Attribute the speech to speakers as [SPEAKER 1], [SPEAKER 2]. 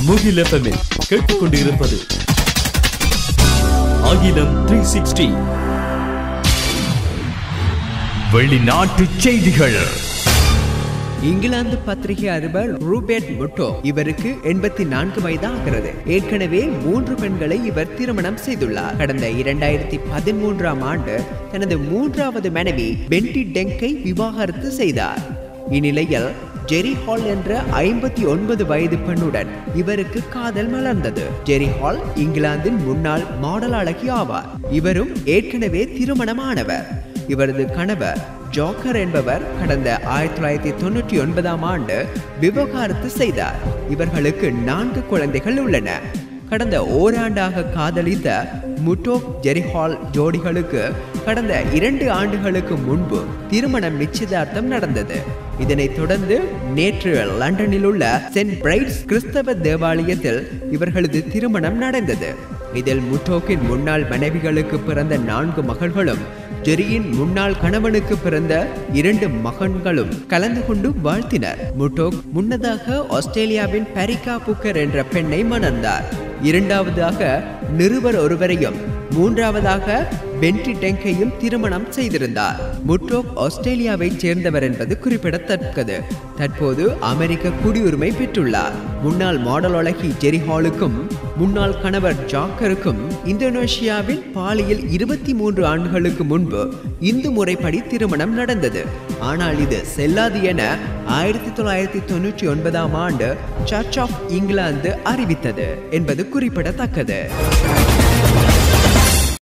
[SPEAKER 1] முகில் எஃப்எம்மில் கேட்டுக்கொண்டிருப்பது அகிலம் த்ரீ சிக்ஸ்டி வெளிநாட்டு செய்திகள்
[SPEAKER 2] இங்கிலாந்து பத்திரிகை அதிபர் ரூபேட் முட்டோ இவருக்கு எண்பத்தி நான்கு வயதாகிறது ஏற்கனவே மூன்று பெண்களை இவர் திருமணம் செய்துள்ளார் கடந்த இரண்டாயிரத்தி பதிமூன்றாம் ஆண்டு தனது மூன்றாவது மனைவி பென்டி டெங்கை விவாகரத்து செய்தார் இந்நிலையில் ஜெரி ஹால் என்ற ஐம்பத்தி ஒன்பது வயது பெண்ணுடன் இவருக்கு காதல் மலர்ந்தது ஜெரி ஹால் இங்கிலாந்தின் முன்னாள் மாடல் அழகி ஆவார் இவரும் ஏற்கனவே திருமணமானவர் இவரது கணவர் ஜோக்கர் என்பவர் கடந்த ஆயிரத்தி தொள்ளாயிரத்தி தொண்ணூற்றி ஒன்பதாம் ஆண்டு விவகாரத்து செய்தார் இவர்களுக்கு நான்கு குழந்தைகள் உள்ளன கடந்த ஓராண்டாக காதலித்த முட்டோ ஜெரிஹால் ஜோடிகளுக்கு கடந்த இரண்டு ஆண்டுகளுக்கு முன்பு திருமணம் நிச்சயதார்த்தம் நடந்தது இதனைத் தொடர்ந்து நேற்று லண்டனில் உள்ள சென்ட் பிரைட்ஸ் கிறிஸ்தவ தேவாலயத்தில் இவர்களது திருமணம் நடந்தது இதில் முட்டோக்கின் முன்னாள் மனைவிகளுக்கு பிறந்த நான்கு மகள்களும் ஜெரியின் முன்னாள் கணவனுக்கு பிறந்த இரண்டு மகன்களும் கலந்து கொண்டு வாழ்த்தினர் முட்டோக் முன்னதாக ஆஸ்திரேலியாவின் பரிகா புக்கர் என்ற பெண்ணை மணந்தார் இரண்டாவதாக நிருபர் ஒருவரையும் மூன்றாவதாக பென்டி டெங்கையும் திருமணம் செய்திருந்தார் முட்டோக் ஆஸ்திரேலியாவை சேர்ந்தவர் என்பது குறிப்பிடத்தக்கது தற்போது அமெரிக்க குடியுரிமை பெற்றுள்ளார் முன்னாள் மாடல் அழகி ஜெரி ஹாலுக்கும் முன்னாள் கணவர் ஜாக்கருக்கும் இந்தோனேஷியாவில் பாலியில் இருபத்தி மூன்று ஆண்டுகளுக்கு முன்பு இந்து முறைப்படி திருமணம் நடந்தது ஆனால் இது செல்லாது என ஆயிரத்தி தொள்ளாயிரத்தி தொண்ணூற்றி ஒன்பதாம் ஆண்டு சர்ச் ஆஃப் இங்கிலாந்து அறிவித்தது என்பது குறிப்பிடத்தக்கது